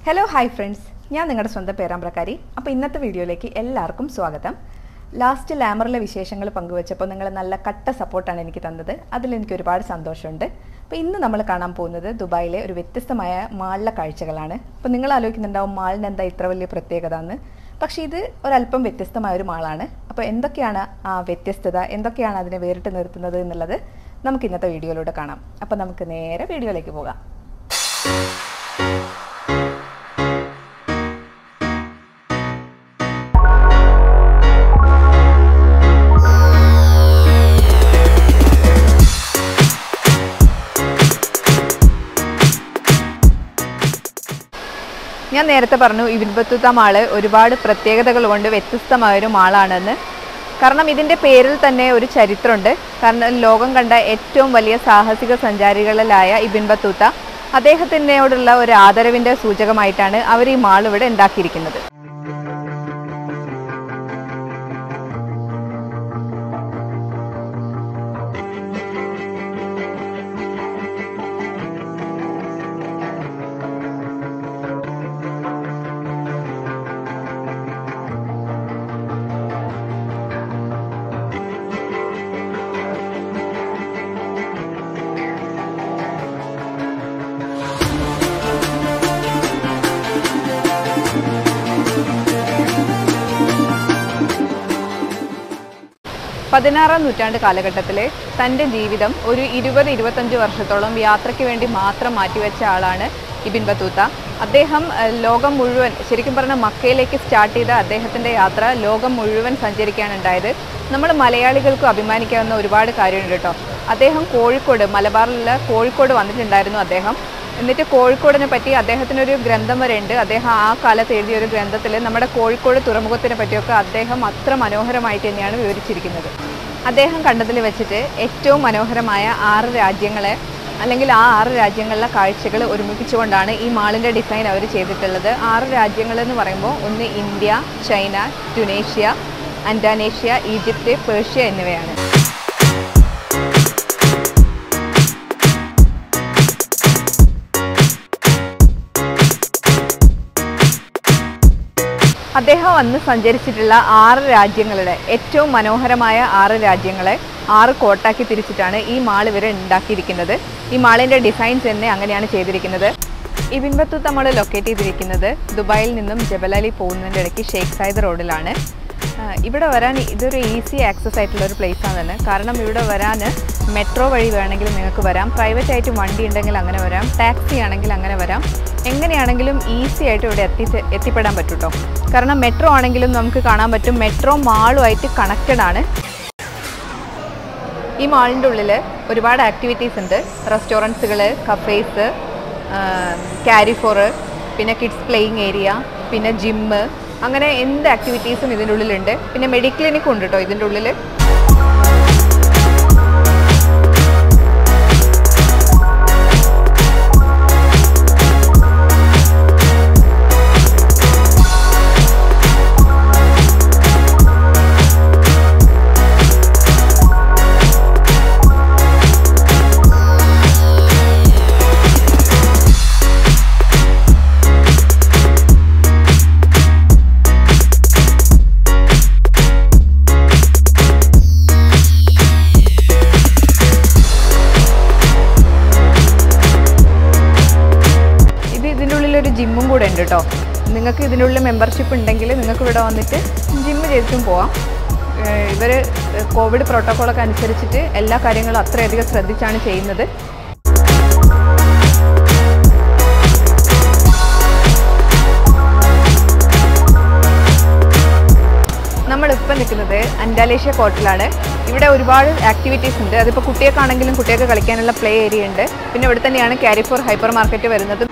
hello hi friends ഞാൻ നിങ്ങളുടെ സ്വന്തം പേരാമ്പ്രക്കാരി അപ്പോൾ ഇന്നത്തെ വീഡിയോയിലേക്ക് എല്ലാവർക്കും സ്വാഗതം ലാസ്റ്റ് ലാമറിലെ വിശേഷങ്ങൾ പങ്കുവച്ചപ്പോൾ നിങ്ങൾ നല്ല കട്ട സപ്പോർട്ടാണ് എനിക്ക് തന്നത് അതിൽ എനിക്ക് ഒരുപാട് സന്തോഷമുണ്ട് അപ്പോൾ ഇന്ന് നമ്മൾ കാണാൻ പോകുന്നത് ദുബായിലെ ഒരു വ്യത്യസ്തമായ മാളിലെ കാഴ്ചകളാണ് അപ്പോൾ നിങ്ങൾ ആലോചിക്കുന്നുണ്ടാവും മാളിന് എന്താ ഇത്ര വലിയ പ്രത്യേകത എന്ന് പക്ഷേ ഇത് ഒരല്പം വ്യത്യസ്തമായ ഒരു മാളാണ് അപ്പോൾ എന്തൊക്കെയാണ് ആ വ്യത്യസ്തത എന്തൊക്കെയാണ് അതിനെ വേറിട്ട് നിർത്തുന്നത് എന്നുള്ളത് നമുക്ക് ഇന്നത്തെ വീഡിയോയിലൂടെ കാണാം അപ്പോൾ നമുക്ക് നേരെ വീഡിയോയിലേക്ക് പോകാം ഞാൻ നേരത്തെ പറഞ്ഞു ഇബിൻ ബത്തുത്ത മാള് ഒരുപാട് പ്രത്യേകതകൾ കൊണ്ട് വ്യത്യസ്തമായ ഒരു മാളാണെന്ന് കാരണം ഇതിൻ്റെ പേരിൽ തന്നെ ഒരു ചരിത്രമുണ്ട് കാരണം ലോകം കണ്ട ഏറ്റവും വലിയ സാഹസിക സഞ്ചാരികളിലായ ഇബിൻ ബത്തൂത്ത അദ്ദേഹത്തിനോടുള്ള ഒരു ആദരവിൻ്റെ സൂചകമായിട്ടാണ് അവർ ഈ മാൾ ഇവിടെ ഉണ്ടാക്കിയിരിക്കുന്നത് പതിനാറാം നൂറ്റാണ്ട് കാലഘട്ടത്തിൽ തൻ്റെ ജീവിതം ഒരു ഇരുപത് ഇരുപത്തഞ്ച് വർഷത്തോളം യാത്രയ്ക്ക് വേണ്ടി മാത്രം മാറ്റിവെച്ച ആളാണ് ഇബിൻ ബത്തൂത്ത അദ്ദേഹം ഏഹ്, ലോകം മുഴുവൻ ശരിക്കും പറഞ്ഞാൽ മക്കയിലേക്ക് സ്റ്റാർട്ട് ചെയ്ത അദ്ദേഹത്തിൻ്റെ യാത്ര ലോകം മുഴുവൻ സഞ്ചരിക്കാനുണ്ടായത് നമ്മൾ മലയാളികൾക്കും അഭിമാനിക്കാവുന്ന ഒരുപാട് കാര്യമുണ്ട് കേട്ടോ അദ്ദേഹം കോഴിക്കോട് മലബാറിലുള്ള കോഴിക്കോട് വന്നിട്ടുണ്ടായിരുന്നു അദ്ദേഹം എന്നിട്ട് കോഴിക്കോടിനെ പറ്റി അദ്ദേഹത്തിനൊരു ഗ്രന്ഥം വരെ ഉണ്ട് അദ്ദേഹം ആ കാലത്ത് എഴുതിയ ഒരു ഗ്രന്ഥത്തിൽ നമ്മുടെ കോഴിക്കോട് തുറമുഖത്തിനെ പറ്റിയൊക്കെ അദ്ദേഹം അത്ര മനോഹരമായിട്ട് തന്നെയാണ് വിവരിച്ചിരിക്കുന്നത് അദ്ദേഹം കണ്ടതിൽ വെച്ചിട്ട് ഏറ്റവും മനോഹരമായ ആറ് രാജ്യങ്ങളെ അല്ലെങ്കിൽ ആ ആറ് രാജ്യങ്ങളിലെ കാഴ്ചകൾ ഒരുമിപ്പിച്ചുകൊണ്ടാണ് ഈ മാളിൻ്റെ ഡിസൈൻ അവർ ചെയ്തിട്ടുള്ളത് ആറ് രാജ്യങ്ങൾ എന്ന് പറയുമ്പോൾ ഒന്ന് India China Tunisia Indonesia Egypt Persia എന്നിവയാണ് അദ്ദേഹം അന്ന് സഞ്ചരിച്ചിട്ടുള്ള ആറ് രാജ്യങ്ങളുടെ ഏറ്റവും മനോഹരമായ ആറ് രാജ്യങ്ങളെ ആറ് കോട്ടാക്കി തിരിച്ചിട്ടാണ് ഈ മാൾ ഇവർ ഉണ്ടാക്കിയിരിക്കുന്നത് ഈ മാളിൻ്റെ ഡിസൈൻസ് തന്നെ അങ്ങനെയാണ് ചെയ്തിരിക്കുന്നത് ഈ ബിൻബത്തൂത്ത് നമ്മൾ ലൊക്കേറ്റ് ചെയ്തിരിക്കുന്നത് ദുബായിൽ നിന്നും ജബലലി പോകുന്നതിൻ്റെ ഇടയ്ക്ക് ഷെയ്ഖ് സായിദ് റോഡിലാണ് ആ, ഇവിടെ വരാൻ ഇതൊരു ഈസി ആക്സസ് ആയിട്ടുള്ള ഒരു പ്ലേസ് ആണ് തന്നെ കാരണം ഇവിടെ വരാൻ മെട്രോ വഴി വേണമെങ്കിൽ നിങ്ങൾക്ക് വരാം പ്രൈവറ്റ് ആയിട്ട് വണ്ടി ഉണ്ടെങ്കിൽ അങ്ങനെ വരാം ടാക്സി ആണെങ്കിൽ അങ്ങനെ വരാം എങ്ങനെയാണെങ്കിലും ഈസി ആയിട്ട് ഇവിടെ എത്തി എത്തിപ്പെടാൻ പറ്റും കേട്ടോ കാരണം മെട്രോ ആണെങ്കിലും നമുക്ക് കാണാൻ പറ്റും മെട്രോ മാളുമായിട്ട് കണക്റ്റഡ് ആണ് ഈ മാളിൻ്റെ ഉള്ളിൽ ഒരുപാട് ആക്ടിവിറ്റീസ് ഉണ്ട് റെസ്റ്റോറൻറ്റ്സുകൾ കഫേസ് ക്യാരിഫോറ് പിന്നെ കിഡ്സ് പ്ലേയിങ് ഏരിയ പിന്നെ ജിമ്മ് അങ്ങനെ എന്ത് ആക്ടിവിറ്റീസും ഇതിൻ്റെ ഉള്ളിലുണ്ട് പിന്നെ മെഡിക്ലിനിക്കും ഉണ്ട് കേട്ടോ ഇതിൻ്റെ ഉള്ളിൽ ഇത് ഇതിൻ്റെ ഉള്ളിൽ ഒരു ജിമ്മും കൂടെ ഉണ്ട് കേട്ടോ നിങ്ങൾക്ക് ഇതിൻ്റെ ഉള്ളിൽ മെമ്പർഷിപ്പ് ഉണ്ടെങ്കിൽ നിങ്ങൾക്ക് ഇവിടെ വന്നിട്ട് ജിമ്മ് ചെയ്തിട്ടും പോവാം ഇവർ കോവിഡ് പ്രോട്ടോക്കോളൊക്കെ അനുസരിച്ചിട്ട് എല്ലാ കാര്യങ്ങളും അത്രയധികം ശ്രദ്ധിച്ചാണ് ചെയ്യുന്നത് നമ്മളിപ്പോൾ നിൽക്കുന്നത് അൻഡാലേഷ്യ കോർട്ടിലാണ് ഇവിടെ ഒരുപാട് ആക്ടിവിറ്റീസ് ഉണ്ട് അതിപ്പോൾ കുട്ടികൾക്കാണെങ്കിലും കുട്ടികൾക്ക് കളിക്കാനുള്ള പ്ലേ ഏരിയ ഉണ്ട് പിന്നെ ഇവിടെ തന്നെയാണ് ക്യാരിഫോർ ഹൈപ്പർ മാർക്കറ്റ് വരുന്നത്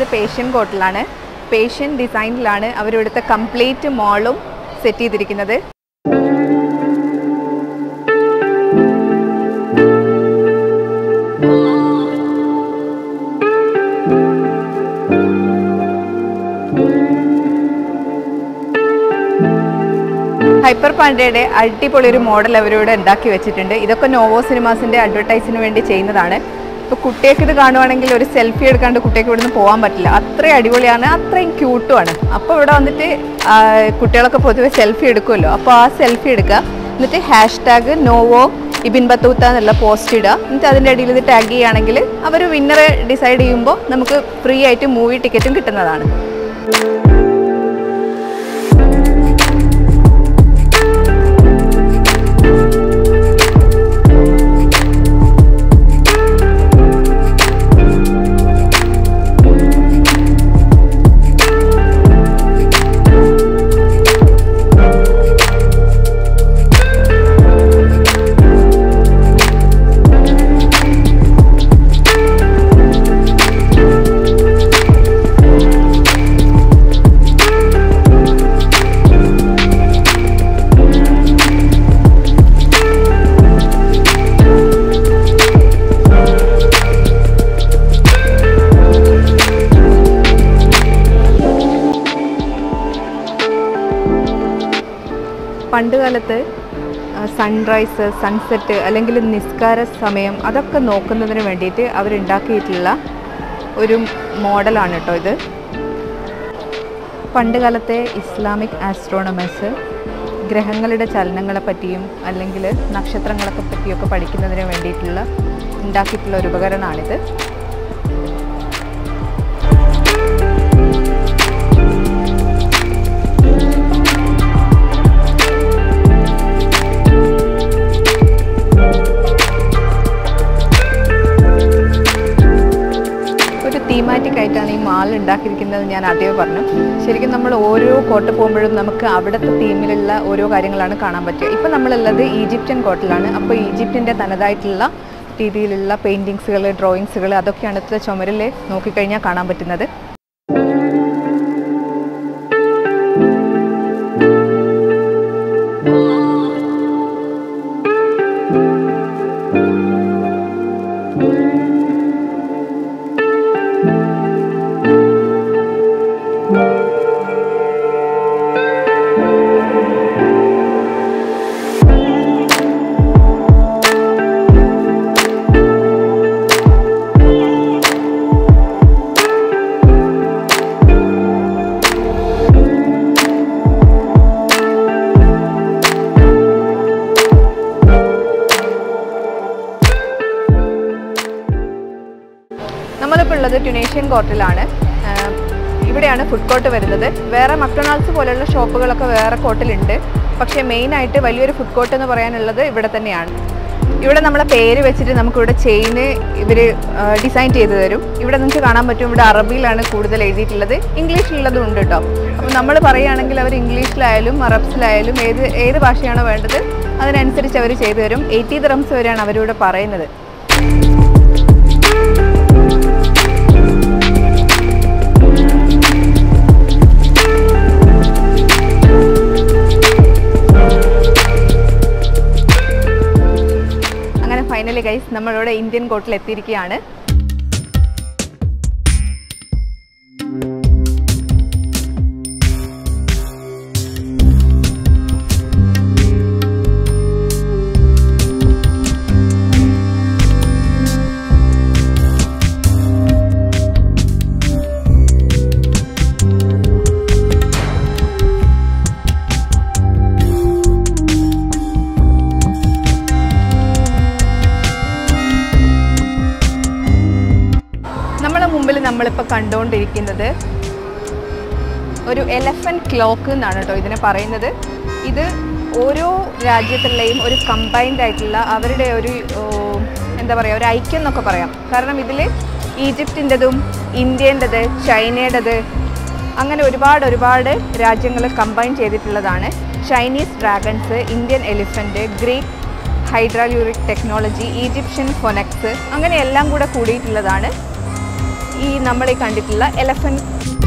പേഷ്യൻ കോട്ടിലാണ് പേഷ്യൻ ഡിസൈനിലാണ് അവരിവിടുത്തെ കംപ്ലീറ്റ് മോളും സെറ്റ് ചെയ്തിരിക്കുന്നത് ഹൈപ്പർ പാൻഡയുടെ അടിപൊളി ഒരു മോഡൽ അവരിവിടെ ഉണ്ടാക്കി വെച്ചിട്ടുണ്ട് ഇതൊക്കെ നോവോ സിനിമാസിന്റെ അഡ്വർടൈസിന് വേണ്ടി ചെയ്യുന്നതാണ് ഇപ്പോൾ കുട്ടിയൊക്കെ ഇത് കാണുവാണെങ്കിൽ ഒരു സെൽഫി എടുക്കാണ്ട് കുട്ടിയൊക്കെ ഇവിടുന്ന് പോകാൻ പറ്റില്ല അത്രയും അടിപൊളിയാണ് അത്രയും ക്യൂട്ടുമാണ് അപ്പോൾ ഇവിടെ വന്നിട്ട് ആ, കുട്ടികളൊക്കെ പൊതുവെ സെൽഫി എടുക്കുമല്ലോ അപ്പോൾ ആ സെൽഫി എടുക്കുക എന്നിട്ട് ഹാഷ് ടാഗ് നോവോ ഇബിൻ ബത്തൂത്ത എന്നുള്ള പോസ്റ്റ് ഇടുക എന്നിട്ട് അതിൻ്റെ അടിയിൽ ഇത് ടാഗ് ചെയ്യുകയാണെങ്കിൽ അവർ വിന്നറെ ഡിസൈഡ് ചെയ്യുമ്പോൾ നമുക്ക് ഫ്രീ ആയിട്ട് മൂവി ടിക്കറ്റും കിട്ടുന്നതാണ് പണ്ട് കാലത്ത് സൺറൈസ് സൺസെറ്റ് അല്ലെങ്കിൽ നിസ്കാര സമയം അതൊക്കെ നോക്കുന്നതിന് വേണ്ടിയിട്ട് അവരുണ്ടാക്കിയിട്ടുള്ള ഒരു മോഡലാണ് കേട്ടോ ഇത് പണ്ട് കാലത്തെ ഇസ്ലാമിക് ആസ്ട്രോണമേഴ്സ് ഗ്രഹങ്ങളുടെ ചലനങ്ങളെ പറ്റിയും അല്ലെങ്കിൽ നക്ഷത്രങ്ങളെ പറ്റിയൊക്കെ പഠിക്കുന്നതിന് വേണ്ടിയിട്ടുള്ള ഉണ്ടാക്കിയിട്ടുള്ള ഒരു ഉപകരണമാണിത് ഒരു തീമാറ്റിക് ആയിട്ടാണ് ഈ മാൾ ഉണ്ടാക്കിയിരിക്കുന്നത് ഞാൻ ആദ്യമേ പറഞ്ഞു ശരിക്കും നമ്മൾ ഓരോ കോട്ട പോകുമ്പോഴും നമുക്ക് അവിടുത്തെ തീമിലുള്ള ഓരോ കാര്യങ്ങളാണ് കാണാൻ പറ്റുക ഇപ്പം നമ്മളുള്ളത് ഈജിപ്ഷ്യൻ കോട്ടിലാണ് അപ്പോൾ ഈജിപ്തിൻ്റെ തനതായിട്ടുള്ള രീതിയിലുള്ള പെയിൻറ്റിങ്സുകൾ ഡ്രോയിങ്സുകൾ അതൊക്കെയാണ് ഇത്ര ചുമരിൽ നോക്കിക്കഴിഞ്ഞാൽ കാണാൻ പറ്റുന്നത് നമ്മളിപ്പോൾ ഉള്ളത് ട്യുണേഷ്യൻ കോർട്ടിലാണ് ആഹ് ഇവിടെയാണ് ഫുഡ് കോർട്ട് വരുന്നത് വേറെ മക്ഡൊണാൾഡ്സ് പോലെയുള്ള ഷോപ്പുകളൊക്കെ വേറെ കോർട്ടിലുണ്ട് പക്ഷേ മെയിനായിട്ട് വലിയൊരു ഫുഡ് കോർട്ട് എന്ന് പറയാനുള്ളത് ഇവിടെ തന്നെയാണ് ഇവിടെ നമ്മളെ പേര് വെച്ചിട്ട് നമുക്കിവിടെ ചെയിന് ഇവർ ഡിസൈൻ ചെയ്ത് തരും ഇവിടെ നിങ്ങൾക്ക് കാണാൻ പറ്റും ഇവിടെ അറബിയിലാണ് കൂടുതൽ എഴുതിയിട്ടുള്ളത് ഇംഗ്ലീഷിലുള്ളതും ഉണ്ട് കേട്ടോ അപ്പോൾ നമ്മൾ പറയുകയാണെങ്കിൽ അവർ ഇംഗ്ലീഷിലായാലും അറബ്സിലായാലും ഏത് ഏത് ഭാഷയാണോ വേണ്ടത് അതിനനുസരിച്ച് അവർ ചെയ്തു തരും എയ്റ്റി ദ്രംസ് വരെയാണ് അവരിവിടെ പറയുന്നത് അങ്ങനെ ഫൈനലി ഗൈസ് നമ്മളിവിടെ ഇന്ത്യൻ കോർട്ടിൽ എത്തിയിരിക്കുകയാണ് നമ്മളെ മുമ്പിൽ നമ്മളിപ്പോൾ കണ്ടുകൊണ്ടിരിക്കുന്നത് ഒരു എലഫൻറ്റ് ക്ലോക്ക് എന്നാണ് കേട്ടോ ഇതിനെ പറയുന്നത് ഇത് ഓരോ രാജ്യത്തിലെയും ഒരു കമ്പൈൻഡ് ആയിട്ടുള്ള അവരുടെ ഒരു ഓ, എന്താ പറയുക ഒരു ഐക്യം എന്നൊക്കെ പറയാം കാരണം ഇതിൽ ഈജിപ്തിൻ്റെതും ഇന്ത്യൻ്റെത് ചൈനയുടേത് അങ്ങനെ ഒരുപാട് ഒരുപാട് രാജ്യങ്ങൾ കമ്പൈൻ ചെയ്തിട്ടുള്ളതാണ് Chinese dragons Indian elephant Greek hydraulic technology Egyptian phoenix അങ്ങനെ എല്ലാം കൂടെ കൂടിയിട്ടുള്ളതാണ് ഈ നമ്മൾ ഈ കണ്ടിട്ടുള്ള എലഫൻറ്റ്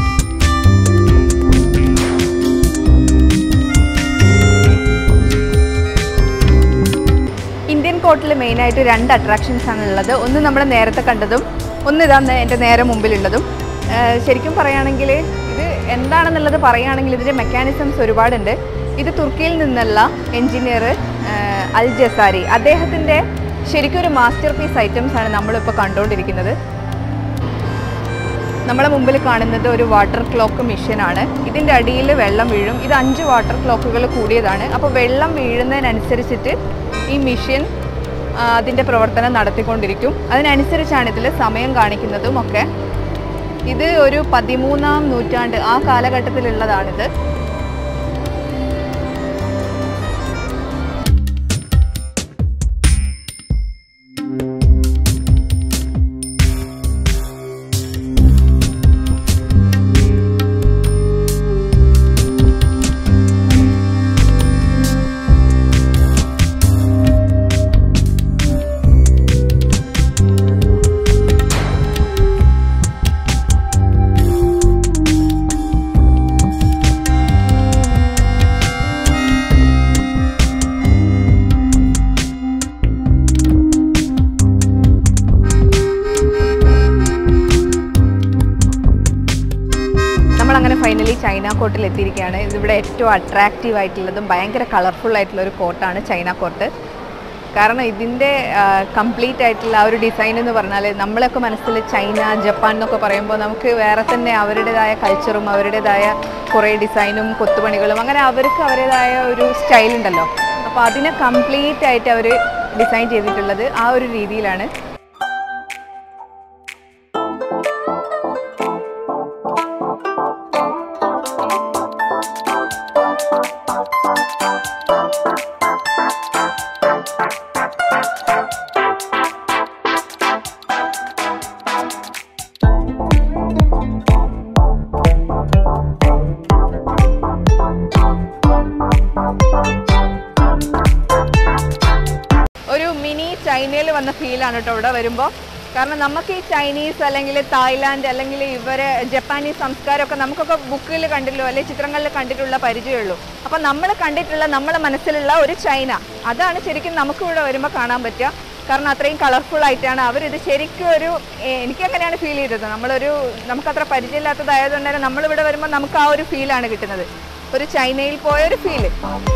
ഇന്ത്യൻ കോർട്ടിൽ മെയിനായിട്ട് രണ്ട് അട്രാക്ഷൻസ് ആണ് ഉള്ളത് ഒന്ന് നമ്മൾ നേരത്തെ കണ്ടതും ഒന്ന് ഇതാന്ന് എൻ്റെ നേരെ മുമ്പിലുള്ളതും ആഹ് ശരിക്കും പറയുകയാണെങ്കിൽ ഇത് എന്താണെന്നുള്ളത് പറയുകയാണെങ്കിൽ ഇതിൻ്റെ മെക്കാനിസംസ് ഒരുപാടുണ്ട് ഇത് തുർക്കിയിൽ നിന്നുള്ള എൻജിനീയർ അൽ ജസാരി അദ്ദേഹത്തിൻ്റെ ശരിക്കും ഒരു മാസ്റ്റർ പീസ് ഐറ്റംസ് ആണ് നമ്മളിപ്പോൾ കണ്ടുകൊണ്ടിരിക്കുന്നത് നമ്മളെ മുമ്പിൽ കാണുന്നത് ഒരു വാട്ടർ ക്ലോക്ക് മെഷീനാണ് ഇതിൻ്റെ അടിയിൽ വെള്ളം വീഴും ഇത് അഞ്ച് വാട്ടർ ക്ലോക്കുകൾ കൂടിയതാണ് അപ്പോൾ വെള്ളം വീഴുന്നതിനനുസരിച്ചിട്ട് ഈ മെഷീൻ അതിൻ്റെ പ്രവർത്തനം നടത്തിക്കൊണ്ടിരിക്കും അതിനനുസരിച്ചാണ് ഇതിൽ സമയം കാണിക്കുന്നതും ഒക്കെ ഇത് ഒരു പതിമൂന്നാം നൂറ്റാണ്ട് ആ കാലഘട്ടത്തിലുള്ളതാണിത് നമ്മളങ്ങനെ ഫൈനലി ചൈന കോർട്ടിൽ എത്തിയിരിക്കുകയാണ് ഇതിവിടെ ഏറ്റവും അട്രാക്റ്റീവ് ആയിട്ടുള്ളതും ഭയങ്കര കളർഫുൾ ആയിട്ടുള്ള ഒരു കോർട്ടാണ് ചൈന കോർട്ട് കാരണം ഇതിൻ്റെ കംപ്ലീറ്റ് ആയിട്ടുള്ള ആ ഒരു ഡിസൈൻ എന്ന് പറഞ്ഞാൽ നമ്മളൊക്കെ മനസ്സിൽ ചൈന ജപ്പാൻ എന്നൊക്കെ പറയുമ്പോൾ നമുക്ക് വേറെ തന്നെ അവരുടേതായ കൾച്ചറും അവരുടേതായ കുറേ ഡിസൈനും കൊത്തുപണികളും അങ്ങനെ അവർക്ക് അവരുടേതായ ഒരു സ്റ്റൈൽ ഉണ്ടല്ലോ അപ്പോൾ അതിനെ കംപ്ലീറ്റ് ആയിട്ട് അവർ ഡിസൈൻ ചെയ്തിട്ടുള്ളത് ആ ഒരു രീതിയിലാണ് ഒരു മിനി ചൈനയിൽ വന്ന ഫീലാണ് കേട്ടോ ഇവിടെ വരുമ്പോൾ കാരണം നമുക്ക് ഈ ചൈനീസ് അല്ലെങ്കിൽ തായ്ലാൻഡ് അല്ലെങ്കിൽ ഇവരെ ജപ്പാനീസ് സംസ്കാരമൊക്കെ നമുക്കൊക്കെ ബുക്കിൽ കണ്ടില്ലോ അല്ലെങ്കിൽ ചിത്രങ്ങളിൽ കണ്ടിട്ടുള്ള പരിചയമുള്ളൂ അപ്പം നമ്മൾ കണ്ടിട്ടുള്ള നമ്മളെ മനസ്സിലുള്ള ഒരു ചൈന അതാണ് ശരിക്കും നമുക്ക് ഇവിടെ വരുമ്പോൾ കാണാൻ പറ്റുക കാരണം അത്രയും കളർഫുൾ ആയിട്ടാണ് അവരിത് ശരിക്കും ഒരു എ- എനിക്കങ്ങനെയാണ് ഫീൽ ചെയ്തത് നമ്മളൊരു നമുക്കത്ര പരിചയമില്ലാത്തതായതുകൊണ്ട് തന്നെ നമ്മളിവിടെ വരുമ്പോൾ നമുക്ക് ആ ഒരു ഫീലാണ് കിട്ടുന്നത് ഒരു ചൈനയിൽ പോയ ഒരു ഫീല്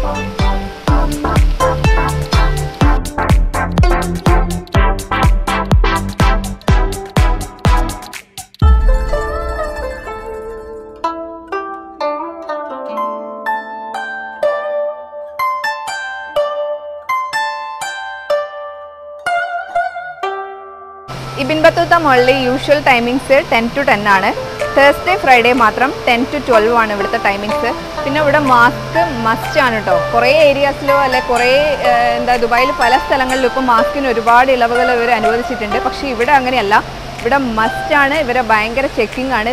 ഇബിൻ ബത്തൂത്ത മോളിൽ usual timings ten to ten ആണ് തേഴ്സ്ഡേ ഫ്രൈഡേ മാത്രം ടെൻ ടു ട്വൽവ് ആണ് ഇവിടുത്തെ ടൈമിങ്സ് പിന്നെ ഇവിടെ മാസ്ക് മസ്റ്റ് ആണ് കേട്ടോ കുറേ ഏരിയാസിലോ അല്ലെ കുറേ ഏഹ്, എന്താ ദുബായിൽ പല സ്ഥലങ്ങളിലും ഇപ്പം മാസ്കിന് ഒരുപാട് ഇളവുകൾ ഇവർ അനുവദിച്ചിട്ടുണ്ട് പക്ഷേ ഇവിടെ അങ്ങനെയല്ല ഇവിടെ മസ്റ്റ് ആണ് ഇവരെ ഭയങ്കര ചെക്കിംഗ് ആണ്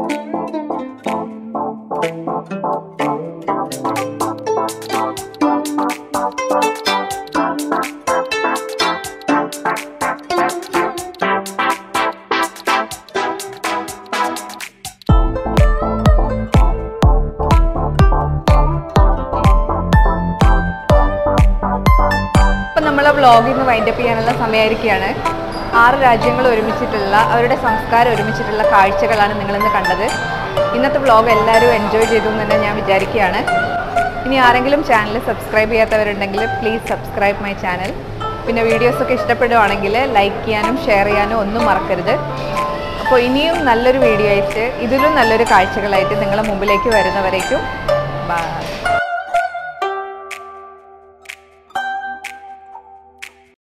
ഇപ്പം നമ്മളെ വ്ളോഗിൽ നിന്ന് വൈൻഡപ്പ് ചെയ്യാനുള്ള സമയമായിരിക്കുകയാണ് ആറ് രാജ്യങ്ങൾ ഒരുമിച്ചിട്ടുള്ള അവരുടെ സംസ്കാരം ഒരുമിച്ചിട്ടുള്ള കാഴ്ചകളാണ് നിങ്ങളിന്ന് കണ്ടത് ഇന്നത്തെ വ്ളോഗ് എല്ലാവരും എൻജോയ് ചെയ്തു എന്ന് തന്നെ ഞാൻ വിചാരിക്കുകയാണ് ഇനി ആരെങ്കിലും ചാനൽ സബ്സ്ക്രൈബ് ചെയ്യാത്തവരുണ്ടെങ്കിൽ പ്ലീസ് സബ്സ്ക്രൈബ് മൈ ചാനൽ പിന്നെ വീഡിയോസൊക്കെ ഇഷ്ടപ്പെടുവാണെങ്കിൽ ലൈക്ക് ചെയ്യാനും ഷെയർ ചെയ്യാനും ഒന്നും മറക്കരുത് അപ്പോൾ ഇനിയും നല്ലൊരു വീഡിയോ ആയിട്ട് ഇതിലും നല്ലൊരു കാഴ്ചകളായിട്ട് നിങ്ങളുടെ മുമ്പിലേക്ക് വരുന്നവരേക്കും ബൈ